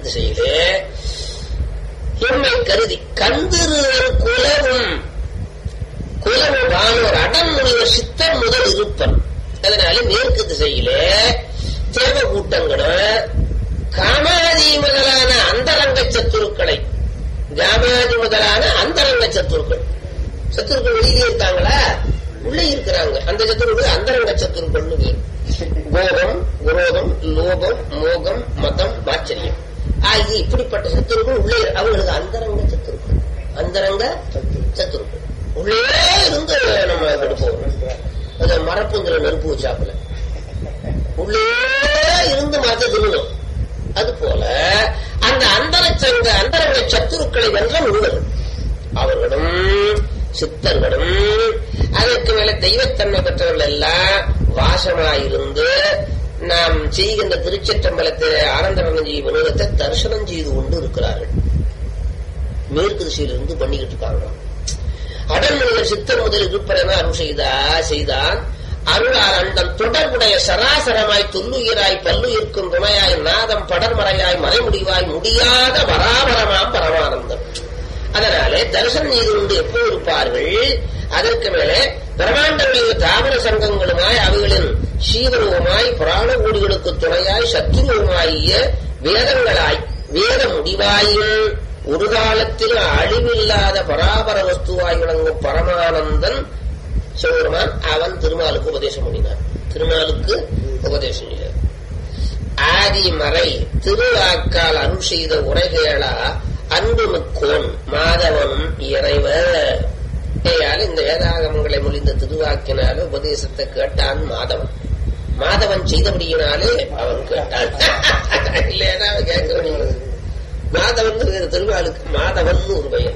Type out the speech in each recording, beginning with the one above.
திசையிலே எம்மை கருதி கந்திருவர் குலவும் குலவு வானோர் அடன் முனிவர் சித்தன் முதல் இருப்பன் அதனால மேற்கு திசையிலே தேவ கூட்டங்களும் காமாதி முதலான அந்தரங்க சத்துருக்களை காமாதி முதலான அந்தரங்க சத்துருக்கள் சத்துருக்கள் வெளியே இருக்காங்களா உள்ளே இருக்கிறாங்க அந்த சத்துருக்கள் அந்தரங்க சத்துருக்கள்னு பேர் கோபம் குரோதம் லோபம் மோகம் மதம் மாச்சரியம் ஆகிய இப்படிப்பட்ட சத்துருக்கள் உள்ளே அவர்களுக்கு அந்தரங்க சத்துருக்கள் அந்தரங்க சத்துருக்கள் உள்ளே இருந்து நம்ம எடுப்போம் அது மரப்புங்கிற நெருப்பு வச்சாப்புல உள்ளே இருந்து மரத்தை திருணும் அது போல அந்த அந்தர சங்க அந்தரங்க சத்துருக்களை வென்ற முனிவர்கள் அவர்களும் சித்தர்களும் அதற்கு மேல தெய்வத்தன்மை பெற்றவர்கள் எல்லாம் வாசமாயிருந்து நாம் செய்கின்ற திருச்சற்றம்பலத்தில் ஆனந்தரணம் செய்யும் வினோதத்தை தரிசனம் செய்து கொண்டு இருக்கிறார்கள் மேற்கு திசையிலிருந்து பண்ணிக்கிட்டு இருக்காங்க அடல்மனிதர் சித்தர் முதல் இருப்பரென அருள் செய்தா செய்தான் அருளார் அண்டம் தொடர்புடைய சராசரமாய் துல்லுயிராய் பல்லுயிர்க்கும் துணையாய் நாதம் படர்மறையாய் மறைமுடிவாய் முடியாத பராபரமாம் பரமானந்தம் அதனாலே தரிசனம் செய்து கொண்டு எப்போ இருப்பார்கள் அதற்கு மேலே பிரமாண்டங்களின் தாவர சங்கங்களுமாய் அவைகளின் சீவரூபமாய் புராண கூடிகளுக்கு துணையாய் சத்துருவமாகிய வேதங்களாய் வேத முடிவாயும் ஒரு காலத்திலும் அழிவில்லாத பராபர வஸ்துவாய் விளங்கும் பரமானந்தன் சிவபெருமான் அவன் திருமாலுக்கு உபதேசம் பண்ணினான் திருமாலுக்கு உபதேசம் செய்தார் ஆதி மறை திருவாக்கால் அருள் செய்த உரைகேளா அன்பு மிக்கோன் மாதவனும் இறைவர் ஆகையால் இந்த வேதாகமங்களை மொழிந்த திருவாக்கினால உபதேசத்தை கேட்டான் மாதவன் மாதவன் செய்தபடியினாலே அவன் கேட்டான் இல்லையா அவன் கேட்க முடியாது மாதவன் திருவாளுக்கு மாதவன் ஒரு பையன்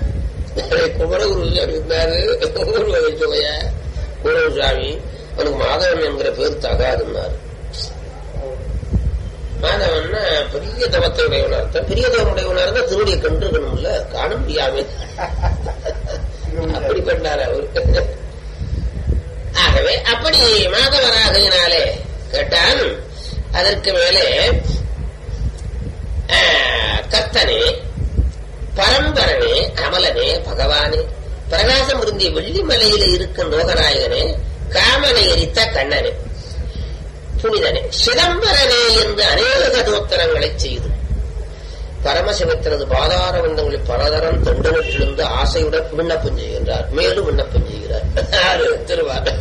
குமரகுரு இருந்தாரு ஊர்வகை சுவைய குமரகு சுவாமி அவனுக்கு மாதவன் என்கிற பேர் தகாதுன்னாரு மாதவன்னா பெரிய தவத்தை உடையவனா இருந்தா பெரிய தவம் உடையவனா இருந்தா திருவடியை கண்டிருக்கணும்ல காண முடியாம அப்படி கண்டார் அவரு ஆகவே அப்படி மாதவராகையினாலே கேட்டான் அதற்கு மேலே கத்தனே பரம்பரனே அமலனே பகவானே பிரகாசம் இருந்திய வெள்ளிமலையில இருக்கும் லோகநாயகனே காமனை எரித்த கண்ணனே புனிதனே சிதம்பரனே என்று அநேக தோத்திரங்களை செய்து பரமசிவத்தினது பாதார வந்தங்களில் பலதரம் தொண்டனிட்டிருந்து ஆசையுடன் விண்ணப்பம் செய்கின்றார் மேலும் விண்ணப்பம் செய்கிறார் திருவார்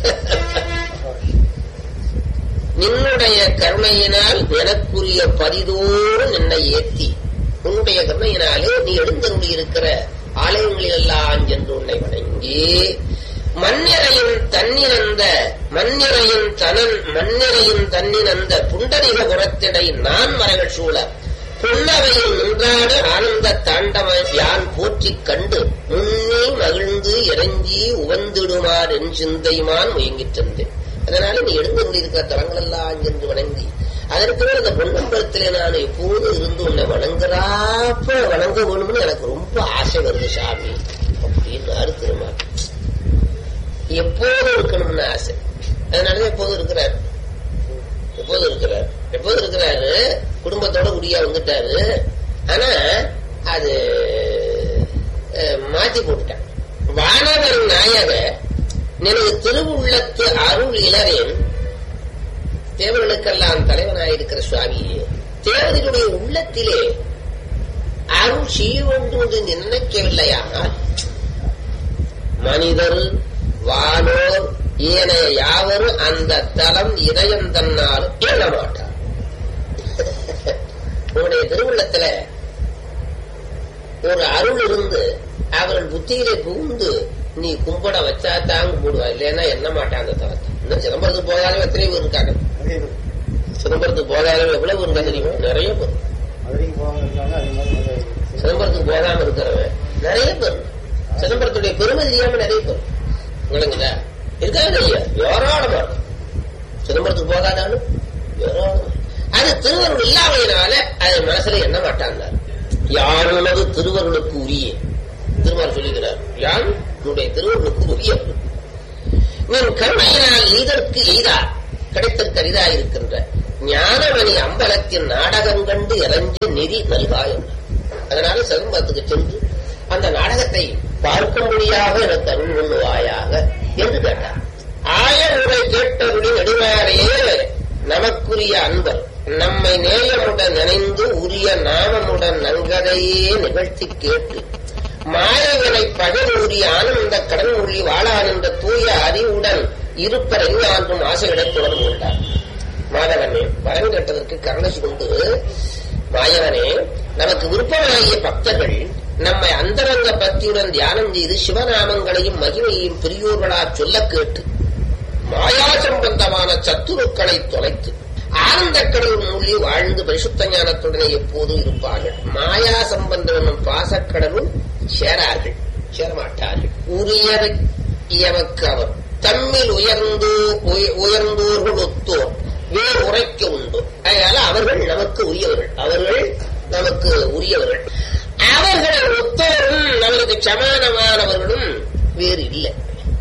நின்னுடைய கருணையினால் எனக்குரிய பரிதோறும் என்னை ஏத்தி உன்னுடைய கருணையினாலே நீ எழுந்தருளி இருக்கிற ஆலயங்களில் எல்லாம் சென்று உன்னை வணங்கி மண்ணிறையும் தன்னிறந்த மண்ணிறையும் தனன் மண்ணிறையும் தன்னிறந்த புண்டரிக புறத்திடை நான் மரங்கள் சூழ புன்னவையில் நின்றாடு ஆனந்த தாண்டவ யான் போற்றிக் கண்டு முன்னே மகிழ்ந்து இறங்கி உவந்திடுமாறு என் சிந்தைமான் முயங்கிச் சென்றேன் அதனால நீ எழுந்து கொண்டிருக்கிற தலங்கள் எல்லாம் சென்று வணங்கி அதற்கு மேல இந்த பொன்னம்பலத்திலே நான் எப்போது இருந்து உன்னை வணங்குறாப்ப வணங்க வேணும்னு எனக்கு ரொம்ப ஆசை வருது சாமி அப்படின்னு திரும்ப எப்போதும் இருக்கணும்னு ஆசை அதனாலதான் எப்போதும் இருக்கிறார் எப்போது இருக்கிறார் எப்போது இருக்கிறாரு குடும்பத்தோட குடியா வந்துட்டாரு ஆனா அது மாத்தி போட்டுட்டான் வானவர் நாயக நினைவு திருவுள்ளத்து அருள் இளரேன் தேவர்களுக்கெல்லாம் தலைவனாயிருக்கிற சுவாமி தேவர்களுடைய உள்ளத்திலே அருள் செய்ய வேண்டும் என்று நினைக்கவில்லையானால் மனிதர் வானோர் ஏனைய யாவரும் அந்த தலம் இதயம் தன்னால் எழ மாட்டார் உங்களுடைய திருவுள்ளத்துல ஒரு அருள் இருந்து அவர்கள் புத்தியிலே புகுந்து நீ கும்பிட வச்சா தான் கும்பிடுவா இல்லைன்னா என்ன மாட்டான் அந்த தலத்தை இன்னும் சிதம்பரத்துக்கு போகாத எத்தனை பேர் இருக்காங்க சிதம்பரத்துக்கு போகாத எவ்வளவு இருக்கா தெரியுமா நிறைய பேர் சிதம்பரத்துக்கு போகாம இருக்கிறவன் நிறைய பேர் சிதம்பரத்துடைய பெருமை தெரியாம நிறைய பேர் விளங்குதா இருக்காது இல்லையா ஏராளமா இருக்கு சிதம்பரத்துக்கு போகாதாலும் ஏராளமா அது திருவருள் இல்லாமையினால அது மனசுல எண்ண மாட்டாங்க யாருனது திருவருளுக்கு உரிய திருமால் சொல்லுகிறார் யான் உன்னுடைய திருவருளுக்கு உரிய நீன் கருணையினால் எய்தற்கு எய்தா கிடைத்தற்கு அரிதாயிருக்கின்ற ஞானமணி அம்பலத்தின் நாடகம் கண்டு இறஞ்சி நெறி நல்காயம் அதனால சிதம்பரத்துக்கு சென்று அந்த நாடகத்தை பார்க்கும்படியாக எனக்கு அருள் பண்ணுவாயாக என்று கேட்டார் ஆய உரை கேட்டருளி நெடுவாரையே நமக்குரிய அன்பர் நம்மை நேயமுடன் நினைந்து உரிய நாமமுடன் நன்கதையே நிகழ்த்தி கேட்டு மாயவினை பகல் உரிய ஆனந்த கடன் மொழி வாழான் என்ற தூய அறிவுடன் இருப்பர் எங்காண்டும் ஆசையுடன் தொடர்பு கொண்டார் மாதவனே வரம் கேட்டதற்கு கருணை கொண்டு மாயவனே நமக்கு விருப்பமாகிய பக்தர்கள் நம்மை அந்தரங்க பக்தியுடன் தியானம் செய்து சிவநாமங்களையும் மகிமையையும் பெரியோர்களா சொல்ல கேட்டு மாயா சம்பந்தமான சத்துருக்களை தொலைத்து ஆனந்த கடவுள் மூலி வாழ்ந்து பரிசுத்த ஞானத்துடனே எப்போதும் இருப்பார்கள் மாயா சம்பந்தம் என்னும் பாசக்கடலுள் சேரார்கள் சேரமாட்டார்கள் உரியது எமக்கு அவர் தம்மில் உயர்ந்து உயர்ந்தோர்கள் ஒத்தோர் வேறு உரைக்க உண்டு அதனால அவர்கள் நமக்கு உரியவர்கள் அவர்கள் நமக்கு உரியவர்கள் அவர்கள் ஒத்தோரும் நமக்கு சமானமானவர்களும் வேறு இல்லை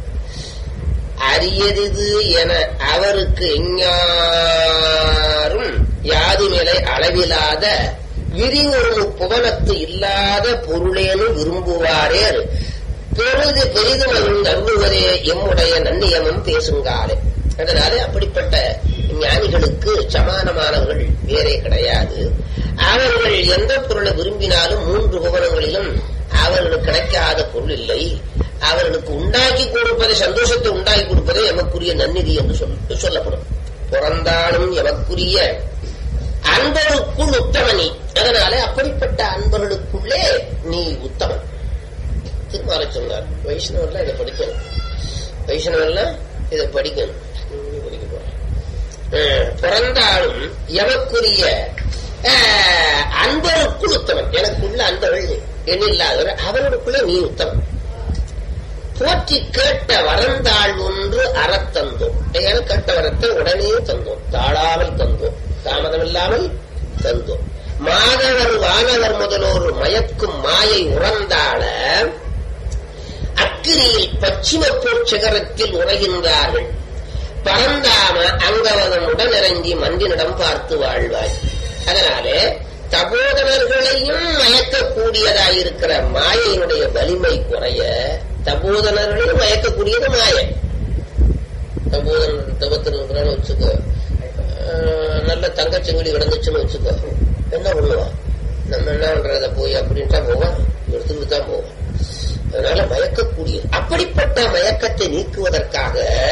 அரியது என அவருக்கு எஞ்ஞாரும் யாதுமிலை அளவிலாத விரிவொரு புவனத்து இல்லாத பொருளேனும் விரும்புவாரேர் பெரிது பெரிது மகிழ்ந்து அருள்வதே எம்முடைய நன்னியமும் பேசுங்காலே அதனால அப்படிப்பட்ட ஞானிகளுக்கு சமானமானவர்கள் வேறே கிடையாது அவர்கள் எந்த பொருளை விரும்பினாலும் மூன்று புவனங்களிலும் அவர்களுக்கு கிடைக்காத பொருள் இல்லை அவர்களுக்கு உண்டாக்கி கொடுப்பதை சந்தோஷத்தை உண்டாக்கி கொடுப்பதே எமக்குரிய நன்னிதி என்று சொல் சொல்லப்படும் பிறந்தாலும் எமக்குரிய அன்பருக்குள் உத்தமனி அதனால அப்படிப்பட்ட அன்பர்களுக்குள்ளே நீ உத்தமன் திருமால சொன்னார் வைஷ்ணவர்லாம் இதை படிக்கணும் வைஷ்ணவர்லாம் இதை படிக்கணும் படிக்க போறேன் பிறந்தாலும் எமக்குரிய அன்பருக்குள் உத்தமன் எனக்குள்ள அன்பர்கள் எண்ணில்லாதவர் அவர்களுக்குள்ள நீ உத்தமன் போற்றி கேட்ட வரந்தாள் ஒன்று அறத்தந்தோம் ஏன்னா கேட்ட வரத்தை உடனே தந்தோம் தாழாமல் தந்தோம் தாமதம் இல்லாமல் தந்தோம் மாதவர் வானவர் முதலோர் மயக்கும் மாயை உறந்தாள அக்கிரியில் பச்சிம சிகரத்தில் உரைகின்றார்கள் பரந்தாம அங்கவதம் உடனிறங்கி மந்தினிடம் பார்த்து வாழ்வாய் அதனாலே தபோதனர்களையும் மயக்கக்கூடியதாயிருக்கிற மாயையினுடைய வலிமை குறைய தபோதனர்களையும் மயக்கக்கூடியது மாய தபோதன தபத்தில் இருக்கிறான்னு வச்சுக்கோ நல்ல தங்கச்செங்கடி கிடந்துச்சுன்னு வச்சுக்கோ என்ன பண்ணுவான் நம்ம என்ன பண்றத போய் அப்படின்ட்டா போவான் எடுத்துக்கிட்டு தான் போவான் அதனால மயக்கக்கூடிய அப்படிப்பட்ட மயக்கத்தை நீக்குவதற்காக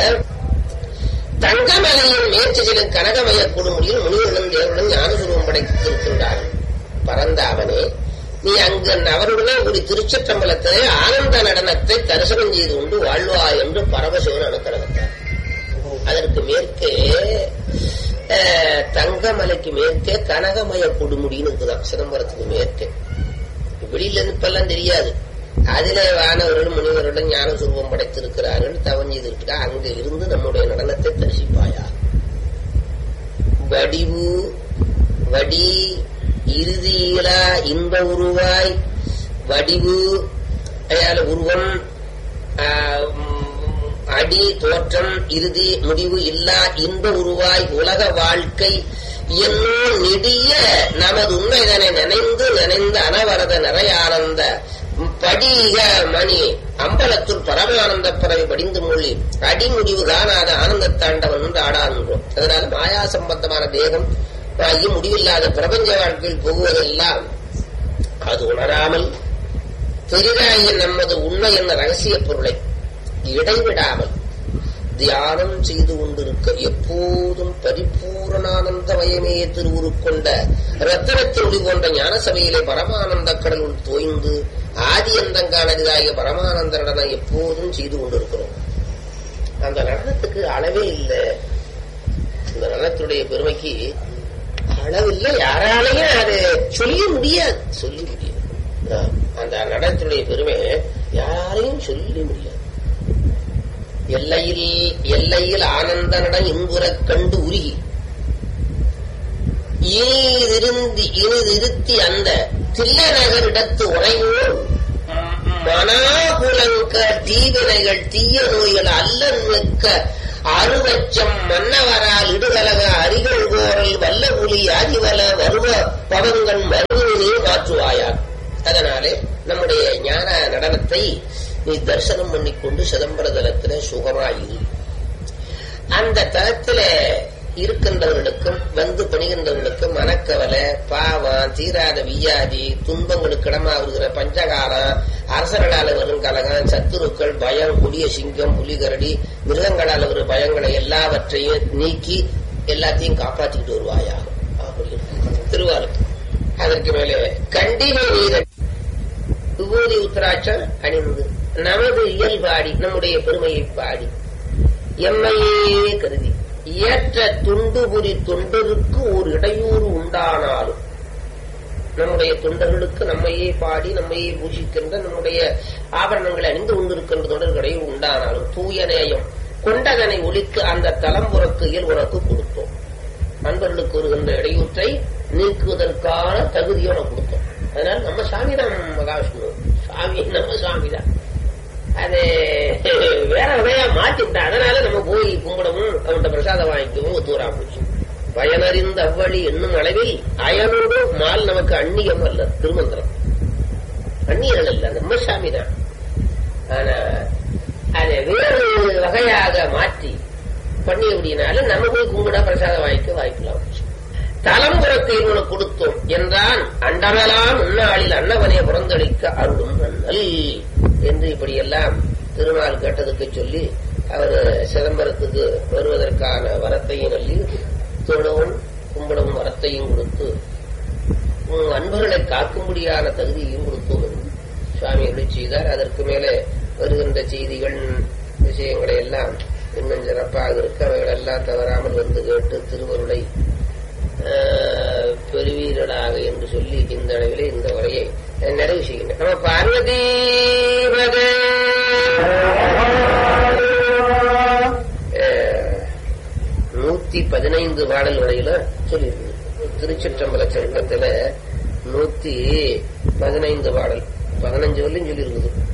தங்கமலையின் மேற்சிலும் கனகமய கொடுமுடியில் முனிவர்களும் தேவர்களும் ஞானசுருவம் படைத்திருக்கின்றார்கள் பரந்தாவனே நீ அங்கு அவருடனே ஒரு திருச்சிற்றம்பலத்திலே ஆனந்த நடனத்தை தரிசனம் செய்து கொண்டு வாழ்வா என்று பரமசிவன் அனுக்கிறவத்தார் அதற்கு மேற்கே தங்கமலைக்கு மேற்கே கனகமய கொடுமுடின்னு இருக்குதான் சிதம்பரத்துக்கு மேற்கே வெளியில இருந்து இப்பெல்லாம் தெரியாது அதில வானவர்கள் முனிவர்களும் ஞான சுரூபம் படைத்திருக்கிறார்கள் தவம் செய்திருக்கா அங்க இருந்து நம்முடைய நடனத்தை தரிசிப்பாயா வடிவு வடி இறுதியிலா இன்ப உருவாய் வடிவு அயால உருவம் அடி தோற்றம் இறுதி முடிவு இல்லா இன்ப உருவாய் உலக வாழ்க்கை என்னும் நெடிய நமது உண்மைதனை நினைந்து நினைந்த அனவரத நிறையானந்த படிக மணி அம்பலத்துள் பரமானந்த பறவை படிந்து மொழி அடிமுடிவு காணாத ஆனந்த தாண்டவன் என்று ஆடான்றோம் அதனால மாயா சம்பந்தமான தேகம் ஆகி முடிவில்லாத பிரபஞ்ச வாழ்க்கையில் போகுவதெல்லாம் அது உணராமல் பெரிதாகிய நமது உண்மை என்ற ரகசிய பொருளை இடைவிடாமல் தியானம் செய்து கொண்டிருக்க எப்போதும் பரிபூரணானந்தமயமே திருவுரு கொண்ட ரத்தனத்தினுடி போன்ற ஞான சபையிலே பரமானந்த கடலுள் தோய்ந்து ஆதி அந்தங்கானதாகிய பரமானந்த நடனம் எப்போதும் செய்து கொண்டிருக்கிறோம் அந்த நடனத்துக்கு அளவே இல்லை இந்த நடனத்தினுடைய பெருமைக்கு அளவில்லை யாராலையும் அதை சொல்லி முடியாது சொல்லி முடியாது அந்த நடனத்தினுடைய பெருமை யாராலையும் சொல்லி முடியாது எல்லையில் எல்லையில் ஆனந்த நடம் இன்புறக் கண்டு உருகி இனிதிருந்தி இனிதிருத்தி அந்த தில்லநகரிடத்து உறைவோர் மனாபுலங்க தீவினைகள் தீய நோய்கள் அல்லன் மிக்க அருவச்சம் மன்னவரால் இடுகலக அரிகள் கோரல் வல்ல புலி அதிவல வருவ பவங்கன் மருவினே மாற்றுவாயார் அதனாலே நம்முடைய ஞான நடனத்தை நீ தரிசனம் பண்ணிக்கொண்டு சிதம்பர தலத்துல சுகமாயிரு அந்த தலத்துல இருக்கின்றவர்களுக்கும் வந்து பணிகின்றவர்களுக்கும் மனக்கவலை பாவம் தீராத வியாதி துன்பங்களுக்கு இடமா வருகிற பஞ்சகாலம் அரசர்களால வரும் கலகம் சத்துருக்கள் பயம் புலிய சிங்கம் புலிகரடி மிருகங்களால வரும் பயங்களை எல்லாவற்றையும் நீக்கி எல்லாத்தையும் காப்பாற்றிக்கிட்டு வருவாயா அப்படின்னு திருவாரூர் அதற்கு மேலே கண்டிகை நீர விபூதி உத்தராட்சம் அணிந்து நமது இயல்பாடி நம்முடைய பெருமையை பாடி எம்மையே கருதி ஏற்ற துண்டுபுரி தொண்டருக்கு ஒரு இடையூறு உண்டானாலும் நம்முடைய தொண்டர்களுக்கு நம்மையே பாடி நம்மையே பூஜிக்கின்ற நம்முடைய ஆபரணங்களை அணிந்து கொண்டிருக்கின்ற தொண்டர்கள் இடையூறு உண்டானாலும் தூய நேயம் கொண்டதனை ஒழிக்கு அந்த தலம்புறக்கு இயல் உனக்கு கொடுத்தோம் நண்பர்களுக்கு வருகின்ற இடையூற்றை நீக்குவதற்கான தகுதியை உனக்கு கொடுத்தோம் அதனால நம்ம சாமி தான் மகாவிஷ்ணு சாமி நம்ம சாமி தான் அது வேற வகையா மாத்திவிட்டா அதனால நம்ம போய் கும்பிடவும் அவன்கிட்ட பிரசாதம் வாங்கிக்கவும் ஒத்துவரா போச்சு பயனறிந்த அவ்வழி என்னும் அளவில் அயனோடு மால் நமக்கு அந்நியம் அல்ல திருமந்திரம் அந்நியர்கள் அல்ல நம்ம சாமி தான் ஆனா அதை வேறு வகையாக மாற்றி பண்ணி அப்படின்னால நம்ம போய் கும்பிட பிரசாதம் வாங்கிக்க வாய்க்கலாம் தலம்புறக்கு இவனுக்கு கொடுத்தோம் என்றான் அண்டமெல்லாம் முன்னாளில் அன்னவனை புறந்தளிக்க அருளும் அண்ணல் என்று இப்படியெல்லாம் திருநாள் கேட்டதுக்கு சொல்லி அவர் சிதம்பரத்துக்கு வருவதற்கான வரத்தையும் சொல்லி தொழவும் கும்பிடவும் வரத்தையும் கொடுத்து உம் அன்பர்களை காக்கும்படியான தகுதியையும் கொடுத்தோம் என்று சுவாமி அருளி செய்தார் அதற்கு மேலே வருகின்ற செய்திகள் விஷயங்களை எல்லாம் இன்னும் சிறப்பாக இருக்க அவைகள் எல்லாம் தவறாமல் வந்து கேட்டு திருவருளை ஆஹ், பெறுவீர்களாக என்று சொல்லி இந்த அளவிலே இந்த உரையை நிறைவு செய்கின்றேன் நம்ம பார்வதி பதே. ஆஹ், நூத்தி பதினைந்து பாடல் வரையில சொல்லியிருக்கு திருச்சிற்றம்பல சட்டத்துல நூத்தி பதினைந்து பாடல் பதினஞ்சு வரலையும் சொல்லியிருக்குது